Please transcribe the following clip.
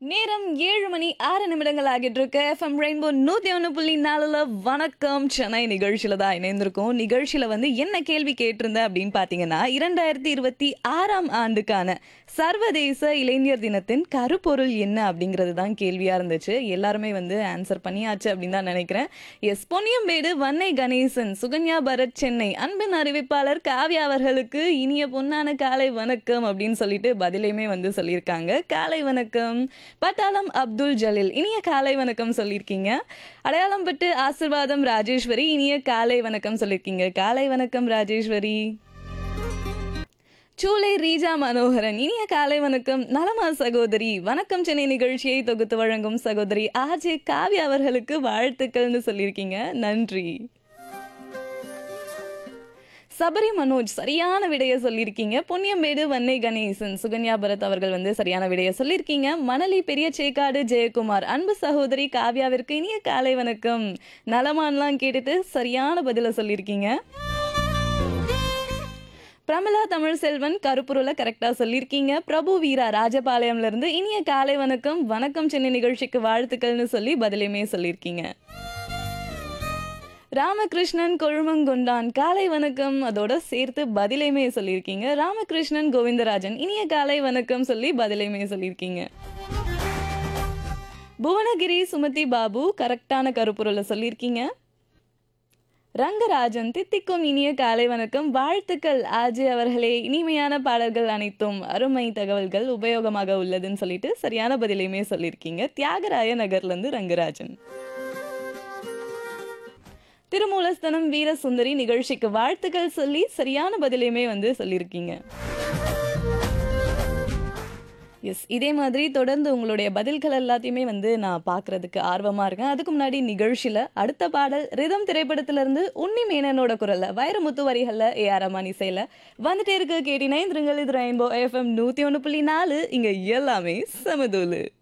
நேரம் ஏழு மணி ஆறு நிமிடங்கள் ஆகிட்டு இருக்கு எஃப்எம் ரெயின்போ நூத்தி ஒன்று புள்ளி நாலுல வணக்கம் சென்னை நிகழ்ச்சியில தான் இணைந்திருக்கோம் நிகழ்ச்சியில வந்து என்ன கேள்வி கேட்டிருந்தேன் அப்படின்னு பாத்தீங்கன்னா இரண்டாயிரத்தி இருபத்தி ஆறாம் ஆண்டுக்கான சர்வதேச இளைஞர் தினத்தின் கருப்பொருள் என்ன அப்படிங்கிறது தான் கேள்வியா இருந்துச்சு எல்லாருமே வந்து ஆன்சர் பண்ணியாச்சு அப்படின்னு தான் நினைக்கிறேன் எஸ் பொன்னியம்பேடு வன்னை கணேசன் சுகன்யா பரத் சென்னை அன்பின் அறிவிப்பாளர் காவ்யா அவர்களுக்கு இனிய பொன்னான காலை வணக்கம் அப்படின்னு சொல்லிட்டு பதிலையுமே வந்து சொல்லியிருக்காங்க காலை வணக்கம் பட்டாளம் அப்துல் ஜலீல் இனிய காலை வணக்கம் சொல்லியிருக்கீங்க அடையாளம் பட்டு ஆசிர்வாதம் ராஜேஸ்வரி இனிய காலை வணக்கம் சொல்லியிருக்கீங்க காலை வணக்கம் ராஜேஸ்வரி சூளை ரீஜா மனோகரன் இனிய காலை வணக்கம் நலமா சகோதரி வணக்கம் சென்னை நிகழ்ச்சியை தொகுத்து வழங்கும் சகோதரி ஆர்ஜே காவ்யா அவர்களுக்கு வாழ்த்துக்கள்னு சொல்லியிருக்கீங்க நன்றி சபரி மனோஜ் சரியான விடைய சொல்லியிருக்கீங்க பொன்னியம்பேடு வன்னை கணேசன் சுகன்யா பரத் அவர்கள் வந்து சரியான விடைய சொல்லியிருக்கீங்க மணலி பெரிய சேக்காடு ஜெயக்குமார் அன்பு சகோதரி காவ்யாவிற்கு இனிய காலை வணக்கம் நலமான்லாம் கேட்டுட்டு சரியான பதில சொல்லியிருக்கீங்க பிரமிளா தமிழ் செல்வன் கருப்புருல கரெக்டா சொல்லியிருக்கீங்க பிரபு வீரா ராஜபாளையம்ல இருந்து இனிய காலை வணக்கம் வணக்கம் சென்னை நிகழ்ச்சிக்கு வாழ்த்துக்கள்னு சொல்லி பதிலையுமே சொல்லியிருக்கீங்க ராமகிருஷ்ணன் கொழுமங்கொண்டான் காலை வணக்கம் அதோட சேர்த்து பதிலையுமே சொல்லியிருக்கீங்க ராமகிருஷ்ணன் கோவிந்தராஜன் இனிய காலை வணக்கம் சொல்லி பதிலையுமே சொல்லியிருக்கீங்க புவனகிரி சுமதி பாபு கரெக்டான கருப்பொருளை சொல்லியிருக்கீங்க ரங்கராஜன் தித்திக்கும் இனிய காலை வணக்கம் வாழ்த்துக்கள் ஆஜி அவர்களே இனிமையான பாடல்கள் அனைத்தும் அருமை தகவல்கள் உபயோகமாக உள்ளதுன்னு சொல்லிட்டு சரியான பதிலையுமே சொல்லியிருக்கீங்க தியாகராய நகர்ல இருந்து ரங்கராஜன் திருமூலஸ்தனம் வீரசுந்தரி நிகழ்ச்சிக்கு வாழ்த்துக்கள் சொல்லி சரியான பதிலையுமே வந்து சொல்லியிருக்கீங்க எஸ் இதே மாதிரி தொடர்ந்து உங்களுடைய பதில்கள் எல்லாத்தையுமே வந்து நான் பார்க்கறதுக்கு ஆர்வமாக இருக்கேன் அதுக்கு முன்னாடி நிகழ்ச்சியில் அடுத்த பாடல் ரிதம் திரைப்படத்திலிருந்து உன்னி மேனனோட குரல்ல வைரமுத்து வரிகளில் ஏ ஆர் ரமான் இசையில் வந்துட்டே இருக்கு கேட்டினா இது ரெயின்போ எஃப்எம் நூற்றி ஒன்று புள்ளி நாலு இங்கே எல்லாமே சமதூலு